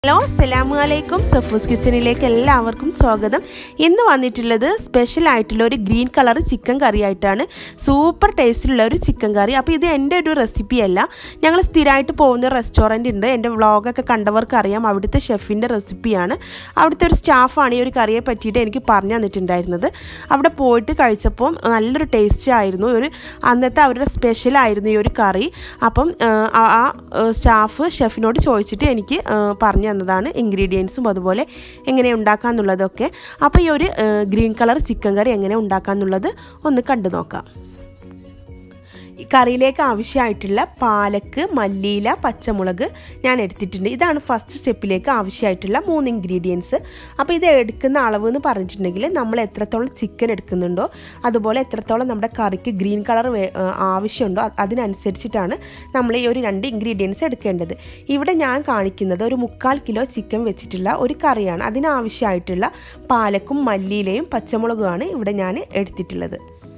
Hello അസ്സലാമു അലൈക്കും സഫൂസ് കിച്ചണിലേക്ക് എല്ലാവർക്കും സ്വാഗതം ഇന്ന് വന്നിട്ടുള്ളത് സ്പെഷ്യൽ ആയിട്ടുള്ള ഒരു ഗ്രീൻ കളർ ചിക്കൻ കറി ആയിട്ടാണ് സൂപ്പർ ടേസ്റ്റിലുള്ള ഒരു ചിക്കൻ കറി അപ്പോൾ ഇത് എൻ്റെ ഒരു റെസിപ്പി അല്ല ഞങ്ങൾ സ്ഥിരമായിട്ട് പോകുന്ന റെസ്റ്റോറൻറ്റ് ഉണ്ട് എൻ്റെ വ്ളോഗൊക്കെ കണ്ടവർക്ക് അറിയാം അവിടുത്തെ ഷെഫിൻ്റെ റെസിപ്പിയാണ് അവിടുത്തെ ഒരു സ്റ്റാഫാണ് ഈ ഒരു കറിയെ പറ്റിയിട്ട് എനിക്ക് പറഞ്ഞു തന്നിട്ടുണ്ടായിരുന്നത് അവിടെ പോയിട്ട് കഴിച്ചപ്പോൾ നല്ലൊരു ടേസ്റ്റ് ആയിരുന്നു ഒരു അന്നത്തെ അവരുടെ സ്പെഷ്യൽ ആയിരുന്നു ഈ ഒരു കറി അപ്പം ആ ആ സ്റ്റാഫ് ഷെഫിനോട് ചോദിച്ചിട്ട് എനിക്ക് പറഞ്ഞു തന്നതാണ് ഇൻഗ്രീഡിയൻസും അതുപോലെ എങ്ങനെ ഉണ്ടാക്കാമെന്നുള്ളതൊക്കെ അപ്പോൾ ഈ ഒരു ഗ്രീൻ കളർ ചിക്കൻ കറി എങ്ങനെ ഉണ്ടാക്കാമെന്നുള്ളത് ഒന്ന് കണ്ടു നോക്കാം ഈ കറിയിലേക്ക് ആവശ്യമായിട്ടുള്ള പാലക്ക് മല്ലിയില പച്ചമുളക് ഞാൻ എടുത്തിട്ടുണ്ട് ഇതാണ് ഫസ്റ്റ് സ്റ്റെപ്പിലേക്ക് ആവശ്യമായിട്ടുള്ള മൂന്ന് ഇൻഗ്രീഡിയൻസ് അപ്പോൾ ഇത് എടുക്കുന്ന അളവ് എന്ന് പറഞ്ഞിട്ടുണ്ടെങ്കിൽ നമ്മൾ എത്രത്തോളം ചിക്കൻ എടുക്കുന്നുണ്ടോ അതുപോലെ എത്രത്തോളം നമ്മുടെ കറിക്ക് ഗ്രീൻ കളർ ആവശ്യമുണ്ടോ അതിനനുസരിച്ചിട്ടാണ് നമ്മൾ ഈ ഒരു രണ്ട് ഇൻഗ്രീഡിയൻസ് എടുക്കേണ്ടത് ഇവിടെ ഞാൻ കാണിക്കുന്നത് ഒരു മുക്കാൽ കിലോ ചിക്കൻ വെച്ചിട്ടുള്ള ഒരു കറിയാണ് അതിനാവശ്യമായിട്ടുള്ള പാലക്കും മല്ലിയിലയും പച്ചമുളകുമാണ് ഇവിടെ ഞാൻ എടുത്തിട്ടുള്ളത്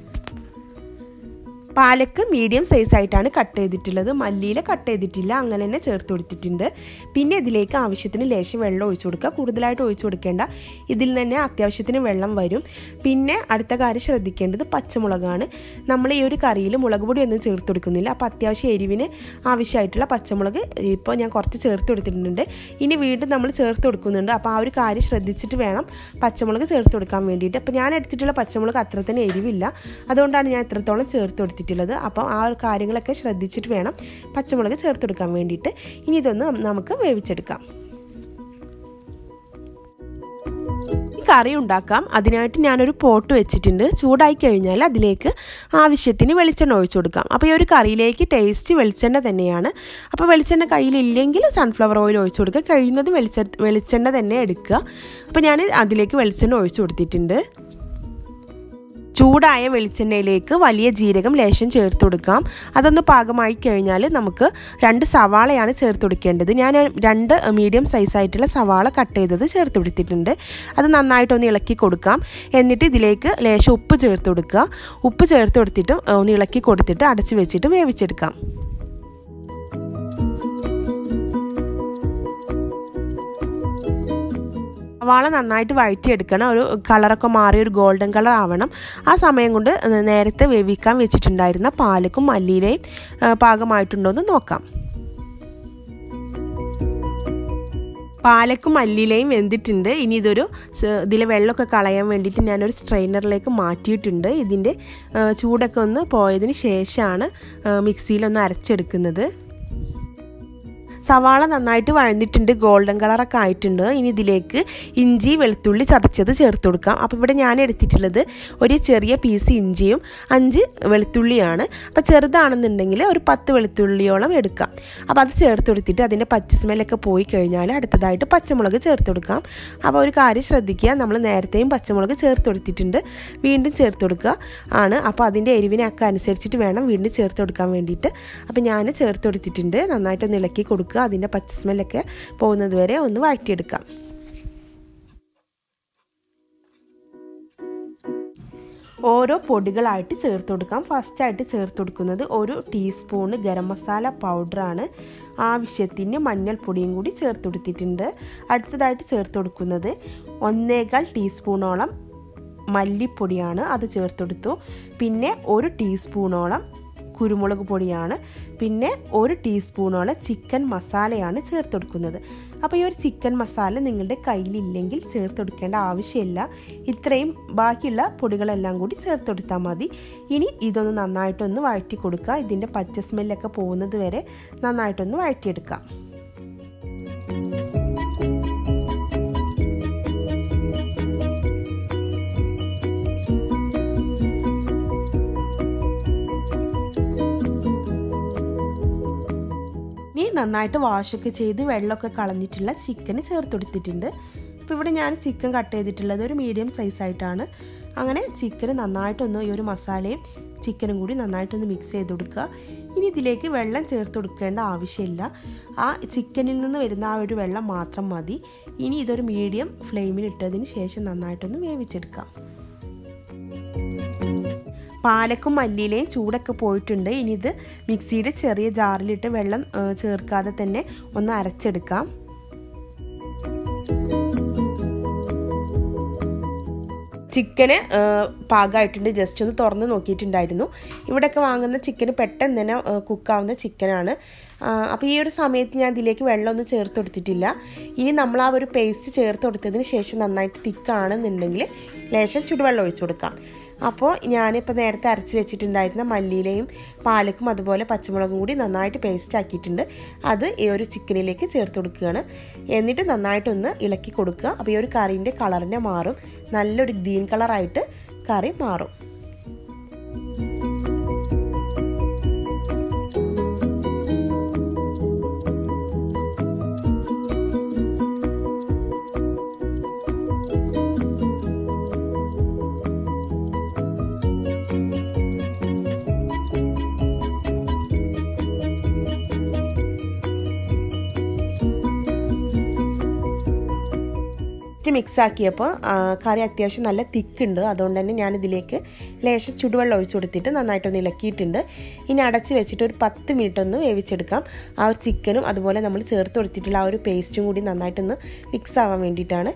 പാലക്ക് മീഡിയം സൈസ് ആയിട്ടാണ് കട്ട് ചെയ്തിട്ടുള്ളത് മല്ലിയില കട്ട് ചെയ്തിട്ടില്ല അങ്ങനെ തന്നെ ചേർത്ത് കൊടുത്തിട്ടുണ്ട് പിന്നെ ഇതിലേക്ക് ആവശ്യത്തിന് ലേശം വെള്ളം ഒഴിച്ചു കൊടുക്കുക കൂടുതലായിട്ട് ഒഴിച്ചു കൊടുക്കേണ്ട ഇതിൽ തന്നെ അത്യാവശ്യത്തിന് വെള്ളം വരും പിന്നെ അടുത്ത കാര്യം ശ്രദ്ധിക്കേണ്ടത് പച്ചമുളകാണ് നമ്മൾ ഈ ഒരു കറിയിൽ മുളക് പൊടി ഒന്നും ചേർത്ത് കൊടുക്കുന്നില്ല അപ്പോൾ അത്യാവശ്യം എരിവിന് ആവശ്യമായിട്ടുള്ള പച്ചമുളക് ഇപ്പോൾ ഞാൻ കുറച്ച് ചേർത്ത് കൊടുത്തിട്ടുണ്ട് ഇനി വീണ്ടും നമ്മൾ ചേർത്ത് കൊടുക്കുന്നുണ്ട് അപ്പോൾ ആ ഒരു കാര്യം ശ്രദ്ധിച്ചിട്ട് വേണം പച്ചമുളക് ചേർത്ത് കൊടുക്കാൻ വേണ്ടിയിട്ട് അപ്പോൾ ഞാൻ എടുത്തിട്ടുള്ള പച്ചമുളക് അത്ര തന്നെ എരിവില്ല അതുകൊണ്ടാണ് ഞാൻ എത്രത്തോളം ചേർത്ത് കൊടുത്തിട്ടുള്ളത് അപ്പം ആ ഒരു കാര്യങ്ങളൊക്കെ ശ്രദ്ധിച്ചിട്ട് വേണം പച്ചമുളക് ചേർത്ത് കൊടുക്കാൻ വേണ്ടിയിട്ട് ഇനി ഇതൊന്ന് നമുക്ക് വേവിച്ചെടുക്കാം കറി ഉണ്ടാക്കാം അതിനായിട്ട് ഞാനൊരു പോട്ട് വെച്ചിട്ടുണ്ട് ചൂടായി കഴിഞ്ഞാൽ അതിലേക്ക് ആവശ്യത്തിന് വെളിച്ചെണ്ണ ഒഴിച്ചു കൊടുക്കാം അപ്പോൾ ഈ ഒരു കറിയിലേക്ക് ടേസ്റ്റ് വെളിച്ചെണ്ണ തന്നെയാണ് അപ്പോൾ വെളിച്ചെണ്ണ കയ്യിലില്ലെങ്കിൽ സൺഫ്ലവർ ഓയിൽ ഒഴിച്ചു കൊടുക്കുക കഴിയുന്നത് വെളിച്ച വെളിച്ചെണ്ണ തന്നെ എടുക്കുക അപ്പോൾ ഞാൻ അതിലേക്ക് വെളിച്ചെണ്ണ ഒഴിച്ചു കൊടുത്തിട്ടുണ്ട് ചൂടായ വെളിച്ചെണ്ണയിലേക്ക് വലിയ ജീരകം ലേശം ചേർത്ത് കൊടുക്കാം അതൊന്ന് പാകമായി കഴിഞ്ഞാൽ നമുക്ക് രണ്ട് സവാളയാണ് ചേർത്ത് കൊടുക്കേണ്ടത് ഞാൻ രണ്ട് മീഡിയം സൈസായിട്ടുള്ള സവാള കട്ട് ചെയ്തത് ചേർത്ത് കൊടുത്തിട്ടുണ്ട് അത് നന്നായിട്ടൊന്ന് ഇളക്കി കൊടുക്കാം എന്നിട്ട് ഇതിലേക്ക് ലേശം ഉപ്പ് ചേർത്ത് കൊടുക്കുക ഉപ്പ് ചേർത്ത് കൊടുത്തിട്ട് ഒന്ന് ഇളക്കി കൊടുത്തിട്ട് അടച്ച് വെച്ചിട്ട് വേവിച്ചെടുക്കാം സവാള നന്നായിട്ട് വഴറ്റിയെടുക്കണം ഒരു കളറൊക്കെ മാറി ഒരു ഗോൾഡൻ കളർ ആവണം ആ സമയം കൊണ്ട് നേരത്തെ വേവിക്കാൻ വെച്ചിട്ടുണ്ടായിരുന്ന പാലക്കും മല്ലിയിലയും പാകമായിട്ടുണ്ടോ എന്ന് നോക്കാം പാലക്കും മല്ലിയിലയും വെന്തിട്ടുണ്ട് ഇനി ഇതൊരു ഇതിലെ വെള്ളമൊക്കെ കളയാൻ വേണ്ടിയിട്ട് ഞാനൊരു സ്ട്രെയിനറിലേക്ക് മാറ്റിയിട്ടുണ്ട് ഇതിൻ്റെ ചൂടൊക്കെ ഒന്ന് പോയതിന് ശേഷമാണ് മിക്സിയിലൊന്ന് അരച്ചെടുക്കുന്നത് സവാള നന്നായിട്ട് വഴന്നിട്ടുണ്ട് ഗോൾഡൻ കളറൊക്കെ ആയിട്ടുണ്ട് ഇനി ഇതിലേക്ക് ഇഞ്ചി വെളുത്തുള്ളി ചതച്ചത് ചേർത്ത് കൊടുക്കാം അപ്പോൾ ഇവിടെ ഞാൻ എടുത്തിട്ടുള്ളത് ഒരു ചെറിയ പീസ് ഇഞ്ചിയും അഞ്ച് വെളുത്തുള്ളിയാണ് അപ്പോൾ ചെറുതാണെന്നുണ്ടെങ്കിൽ ഒരു പത്ത് വെളുത്തുള്ളിയോളം എടുക്കാം അപ്പോൾ അത് ചേർത്ത് കൊടുത്തിട്ട് അതിൻ്റെ പച്ച സ്മെല്ലൊക്കെ പോയി കഴിഞ്ഞാൽ അടുത്തതായിട്ട് പച്ചമുളക് ചേർത്ത് കൊടുക്കാം അപ്പോൾ ഒരു കാര്യം ശ്രദ്ധിക്കുക നമ്മൾ നേരത്തെയും പച്ചമുളക് ചേർത്ത് കൊടുത്തിട്ടുണ്ട് വീണ്ടും ചേർത്ത് കൊടുക്കുക ആണ് അപ്പോൾ അതിൻ്റെ എരിവിനൊക്കെ അനുസരിച്ചിട്ട് വേണം വീണ്ടും ചേർത്ത് കൊടുക്കാൻ വേണ്ടിയിട്ട് അപ്പോൾ ഞാൻ ചേർത്ത് കൊടുത്തിട്ടുണ്ട് നന്നായിട്ടൊന്ന് ഇളക്കി കൊടുക്കുക കൊടുക്കുക അതിൻ്റെ പച്ച സ്മെല്ലൊക്കെ പോകുന്നത് വരെ ഒന്ന് വഴറ്റിയെടുക്കാം ഓരോ പൊടികളായിട്ട് ചേർത്ത് കൊടുക്കാം ഫസ്റ്റായിട്ട് ചേർത്ത് കൊടുക്കുന്നത് ഒരു ടീസ്പൂണ് ഗരം മസാല പൗഡറാണ് ആവശ്യത്തിന് മഞ്ഞൾപ്പൊടിയും കൂടി ചേർത്ത് കൊടുത്തിട്ടുണ്ട് അടുത്തതായിട്ട് ചേർത്ത് കൊടുക്കുന്നത് ഒന്നേകാൽ ടീസ്പൂണോളം മല്ലിപ്പൊടിയാണ് അത് ചേർത്ത് കൊടുത്തു പിന്നെ ഒരു ടീസ്പൂണോളം കുരുമുളക് പൊടിയാണ് പിന്നെ ഒരു ടീസ്പൂണോളം ചിക്കൻ മസാലയാണ് ചേർത്ത് കൊടുക്കുന്നത് അപ്പോൾ ഈ ഒരു ചിക്കൻ മസാല നിങ്ങളുടെ കയ്യിലില്ലെങ്കിൽ ചേർത്ത് കൊടുക്കേണ്ട ആവശ്യമില്ല ഇത്രയും ബാക്കിയുള്ള പൊടികളെല്ലാം കൂടി ചേർത്ത് കൊടുത്താൽ മതി ഇനി ഇതൊന്ന് നന്നായിട്ടൊന്ന് വഴറ്റി കൊടുക്കുക ഇതിൻ്റെ പച്ച സ്മെല്ലൊക്കെ പോകുന്നത് വരെ നന്നായിട്ടൊന്ന് വഴറ്റിയെടുക്കാം ഇനി നന്നായിട്ട് വാഷൊക്കെ ചെയ്ത് വെള്ളമൊക്കെ കളഞ്ഞിട്ടുള്ള ചിക്കന് ചേർത്ത് കൊടുത്തിട്ടുണ്ട് അപ്പോൾ ഇവിടെ ഞാൻ ചിക്കൻ കട്ട് ചെയ്തിട്ടുള്ളത് ഒരു മീഡിയം സൈസായിട്ടാണ് അങ്ങനെ ചിക്കന് നന്നായിട്ടൊന്ന് ഈ ഒരു മസാലയും ചിക്കനും കൂടി നന്നായിട്ടൊന്ന് മിക്സ് ചെയ്ത് കൊടുക്കുക ഇനി ഇതിലേക്ക് വെള്ളം ചേർത്ത് കൊടുക്കേണ്ട ആവശ്യമില്ല ആ ചിക്കനിൽ നിന്ന് വരുന്ന ആ ഒരു വെള്ളം മാത്രം മതി ഇനി ഇതൊരു മീഡിയം ഫ്ലെയിമിൽ ഇട്ടതിന് ശേഷം നന്നായിട്ടൊന്ന് വേവിച്ചെടുക്കാം പാലക്കും മല്ലിയിലയും ചൂടൊക്കെ പോയിട്ടുണ്ട് ഇനി ഇത് മിക്സിയുടെ ചെറിയ ജാറിലിട്ട് വെള്ളം ചേർക്കാതെ തന്നെ ഒന്ന് അരച്ചെടുക്കാം ചിക്കന് പാകമായിട്ടുണ്ട് ജസ്റ്റ് ഒന്ന് തുറന്ന് നോക്കിയിട്ടുണ്ടായിരുന്നു ഇവിടെയൊക്കെ വാങ്ങുന്ന ചിക്കന് പെട്ടെന്ന് തന്നെ കുക്കാവുന്ന ചിക്കനാണ് അപ്പോൾ ഈ ഒരു സമയത്ത് ഞാൻ ഇതിലേക്ക് വെള്ളമൊന്നും ചേർത്ത് കൊടുത്തിട്ടില്ല ഇനി നമ്മൾ ആ ഒരു പേസ്റ്റ് ചേർത്ത് കൊടുത്തതിന് ശേഷം നന്നായിട്ട് തിക്കാണെന്നുണ്ടെങ്കിൽ ലേശം ചുടുവെള്ളം ഒഴിച്ചു കൊടുക്കാം അപ്പോൾ ഞാനിപ്പോൾ നേരത്തെ അരച്ച് വെച്ചിട്ടുണ്ടായിരുന്ന മല്ലിയിലയും പാലക്കും അതുപോലെ പച്ചമുളകും കൂടി നന്നായിട്ട് പേസ്റ്റ് ആക്കിയിട്ടുണ്ട് അത് ഈ ഒരു ചിക്കനിലേക്ക് ചേർത്ത് കൊടുക്കുകയാണ് എന്നിട്ട് നന്നായിട്ടൊന്ന് ഇളക്കി കൊടുക്കുക അപ്പോൾ ഈ ഒരു കറീൻ്റെ കളറിനെ മാറും നല്ലൊരു ഗ്രീൻ കളറായിട്ട് കറി മാറും ജസ്റ്റ് മിക്സ് ആക്കിയപ്പോൾ കറി അത്യാവശ്യം നല്ല തിക്കുണ്ട് അതുകൊണ്ട് തന്നെ ഞാൻ ഇതിലേക്ക് ലേശം ചുടുവെള്ളം ഒഴിച്ചു കൊടുത്തിട്ട് നന്നായിട്ടൊന്ന് ഇളക്കിയിട്ടുണ്ട് ഇനി അടച്ച് വെച്ചിട്ട് ഒരു പത്ത് മിനിറ്റ് ഒന്ന് വേവിച്ചെടുക്കാം ആ ഒരു ചിക്കനും അതുപോലെ നമ്മൾ ചേർത്ത് കൊടുത്തിട്ടുള്ള ആ ഒരു പേസ്റ്റും കൂടി നന്നായിട്ടൊന്ന് മിക്സ് ആവാൻ വേണ്ടിയിട്ടാണ്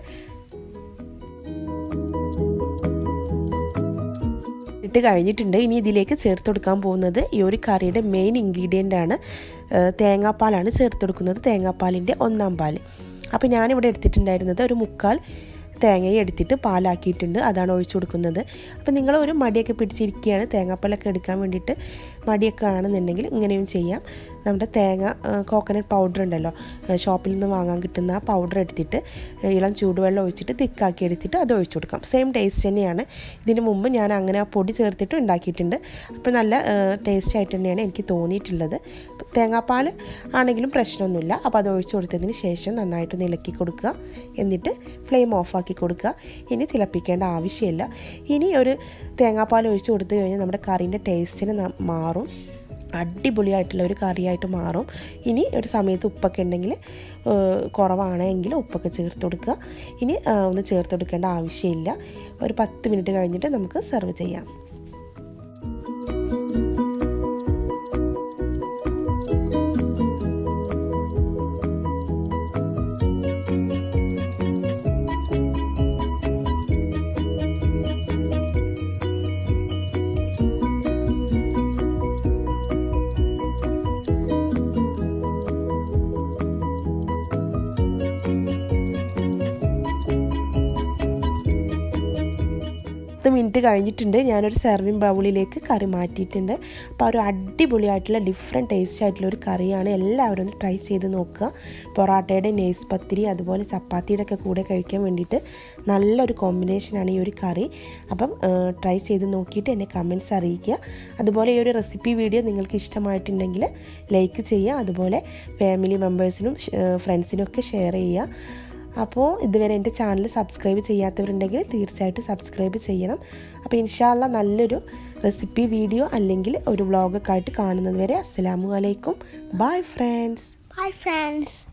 ഇട്ട് കഴിഞ്ഞിട്ടുണ്ട് ഇനി ഇതിലേക്ക് ചേർത്ത് കൊടുക്കാൻ പോകുന്നത് ഈ ഒരു കറിയുടെ മെയിൻ ഇൻഗ്രീഡിയൻ്റ് ആണ് തേങ്ങാപ്പാലാണ് ചേർത്ത് കൊടുക്കുന്നത് തേങ്ങാപ്പാലിൻ്റെ ഒന്നാം പാൽ അപ്പോൾ ഞാനിവിടെ എടുത്തിട്ടുണ്ടായിരുന്നത് ഒരു മുക്കാൽ തേങ്ങയെ എടുത്തിട്ട് പാലാക്കിയിട്ടുണ്ട് അതാണ് ഒഴിച്ചു കൊടുക്കുന്നത് അപ്പോൾ നിങ്ങൾ ഒരു മടിയൊക്കെ പിടിച്ചിരിക്കുകയാണ് തേങ്ങാപ്പാലൊക്കെ എടുക്കാൻ വേണ്ടിയിട്ട് മടിയൊക്കെ ആണെന്നുണ്ടെങ്കിൽ ഇങ്ങനെയും ചെയ്യാം നമ്മുടെ തേങ്ങ കോക്കനട്ട് പൗഡർ ഉണ്ടല്ലോ ഷോപ്പിൽ നിന്ന് വാങ്ങാൻ കിട്ടുന്ന ആ പൗഡർ എടുത്തിട്ട് ഇളം ചൂടുവെള്ളം ഒഴിച്ചിട്ട് തിക്കാക്കി എടുത്തിട്ട് അത് ഒഴിച്ചു കൊടുക്കാം സെയിം ടേസ്റ്റ് തന്നെയാണ് ഇതിന് മുമ്പ് ഞാൻ അങ്ങനെ ആ പൊടി ചേർത്തിട്ട് ഉണ്ടാക്കിയിട്ടുണ്ട് അപ്പോൾ നല്ല ടേസ്റ്റ് ആയിട്ട് തന്നെയാണ് എനിക്ക് തോന്നിയിട്ടുള്ളത് തേങ്ങാപ്പാൽ ആണെങ്കിലും പ്രശ്നമൊന്നുമില്ല അപ്പോൾ അത് ഒഴിച്ചു കൊടുത്തതിന് ശേഷം നന്നായിട്ടൊന്ന് ഇളക്കി കൊടുക്കുക എന്നിട്ട് ഫ്ലെയിം ഓഫാക്കി കൊടുക്കുക ഇനി തിളപ്പിക്കേണ്ട ആവശ്യമില്ല ഇനി ഒരു തേങ്ങാപ്പാൽ ഒഴിച്ച് കൊടുത്തു കഴിഞ്ഞാൽ നമ്മുടെ കറീൻ്റെ ടേസ്റ്റിന് മാറും അടിപൊളിയായിട്ടുള്ള ഒരു കറിയായിട്ട് മാറും ഇനി ഒരു സമയത്ത് ഉപ്പൊക്കെ ഉണ്ടെങ്കിൽ കുറവാണെങ്കിൽ ഉപ്പൊക്കെ ചേർത്ത് കൊടുക്കുക ഇനി ഒന്ന് ചേർത്ത് കൊടുക്കേണ്ട ആവശ്യമില്ല ഒരു പത്ത് മിനിറ്റ് കഴിഞ്ഞിട്ട് നമുക്ക് സെർവ് ചെയ്യാം പത്ത് മിനിറ്റ് കഴിഞ്ഞിട്ടുണ്ട് ഞാനൊരു സെർവിങ് ബൗളിലേക്ക് കറി മാറ്റിയിട്ടുണ്ട് അപ്പോൾ ഒരു അടിപൊളിയായിട്ടുള്ള ഡിഫറെൻറ്റ് ടേസ്റ്റ് ആയിട്ടുള്ള ഒരു കറിയാണ് എല്ലാവരും ഒന്ന് ട്രൈ ചെയ്ത് നോക്കുക പൊറാട്ടയുടെ നെയ്സ് പത്തിരി അതുപോലെ ചപ്പാത്തിയുടെ ഒക്കെ കൂടെ കഴിക്കാൻ വേണ്ടിയിട്ട് നല്ലൊരു കോമ്പിനേഷനാണ് ഈ ഒരു കറി അപ്പം ട്രൈ ചെയ്ത് നോക്കിയിട്ട് എന്നെ കമൻസ് അറിയിക്കുക അതുപോലെ ഈ ഒരു റെസിപ്പി വീഡിയോ നിങ്ങൾക്ക് ഇഷ്ടമായിട്ടുണ്ടെങ്കിൽ ലൈക്ക് ചെയ്യുക അതുപോലെ ഫാമിലി മെമ്പേഴ്സിനും ഫ്രണ്ട്സിനും ഒക്കെ ഷെയർ ചെയ്യുക അപ്പോൾ ഇതുവരെ എൻ്റെ ചാനൽ സബ്സ്ക്രൈബ് ചെയ്യാത്തവരുണ്ടെങ്കിൽ തീർച്ചയായിട്ടും സബ്സ്ക്രൈബ് ചെയ്യണം അപ്പോൾ ഇൻഷാല്ല നല്ലൊരു റെസിപ്പി വീഡിയോ അല്ലെങ്കിൽ ഒരു വ്ളോഗൊക്കെ ആയിട്ട് കാണുന്നത് വരെ അസ്സലാമു അലൈക്കും ബൈ ഫ്രണ്ട്സ് Bye, friends.